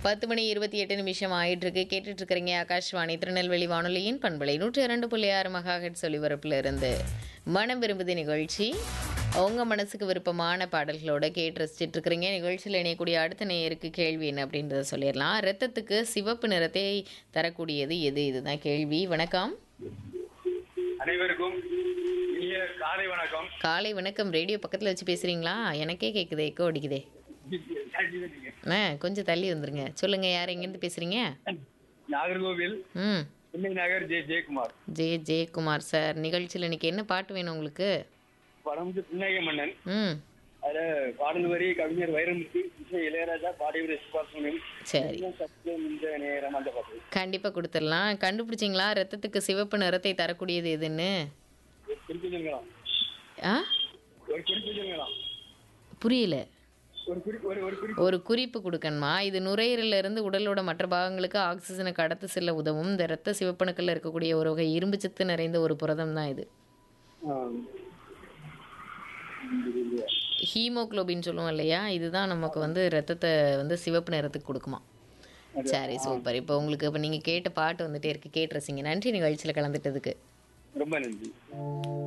பத்து மணி இருபத்தி எட்டு நிமிஷம் ஆயிட்டு இருக்கு கேட்டுட்டு இருக்கிறீங்க ஆகாஷ்வாணி திருநெல்வேலி வானொலியின் பண்பலை நூற்றி இரண்டு புள்ளி ஆறு மகாஹெட் ஒலிபரப்புல இருந்து மனம் விரும்புது நிகழ்ச்சி உங்க மனசுக்கு விருப்பமான பாடல்களோட கேட்டு ரசிச்சிட்டு இருக்கிறீங்க நிகழ்ச்சியில் இணையக்கூடிய அடுத்த நேயருக்கு கேள்வி என்ன அப்படின்றத சொல்லிடலாம் ரத்தத்துக்கு சிவப்பு நிறத்தை தரக்கூடியது எது இதுதான் கேள்வி வணக்கம் அனைவருக்கும் இனிய காலை வணக்கம் காலை வணக்கம் ரேடியோ பக்கத்தில் வச்சு பேசுறீங்களா எனக்கே கேட்குதே எக்கோ அடிக்குதே ஆ கொஞ்சம் தள்ளி வந்துருங்க சொல்லுங்க யார் எங்கேருந்து பேசுறீங்க நாகர்கோவில் ம் Chennai Nagar J Jayakumar J Jayakumar sir நிகழ்ச்சியில் இன்னைக்கு என்ன பாட்டு வேணும் உங்களுக்கு படம் வந்து பின்னக மன்னன் ம் அதுல பாடல் வரி கவிஞர் வைரமுத்து இசை இளையராஜா பாடியவர் சுபாஷன் சரி சத்தியம் இந்த நேரம் அந்த பாட்டு கண்டிப்பாக கொடுத்துடலாம் கண்டுபிடிச்சிங்களா ரத்தத்துக்கு சிவப்பு நிறத்தை தரக்கூடியது எதுன்னு ஒரு குறிப்பு சொல்லுங்களா ஆ ஒரு குறிப்பு சொல்லுங்களா புரியல ஒரு குறிப்பு ஒரு ஒரு குறிப்பு ஒரு குறிப்பு கொடுக்கணுமா இது நுரையீரல்ல இருந்து உடலோட மற்ற பாகங்களுக்கு ஆக்சிஜனை கடத்து செல்ல உதவும் இந்த ரத்த சிவப்பணுக்களில் இருக்கக்கூடிய ஒரு வகை இரும்பு சத்து நிறைந்த ஒரு புரதம் தான் இது ஹீமோகுளோபின் சொல்லுவோம் இல்லையா இதுதான் நமக்கு வந்து ரத்தத்தை வந்து சிவப்பு நிறத்துக்கு கொடுக்குமா சரி சூப்பர் இப்போ உங்களுக்கு இப்போ நீங்கள் கேட்ட பாட்டு வந்துட்டே இருக்கு கேட்டு ரசிங்க நன்றி நிகழ்ச்சியில் கலந்துட்டதுக்கு ரொம்ப நன்றி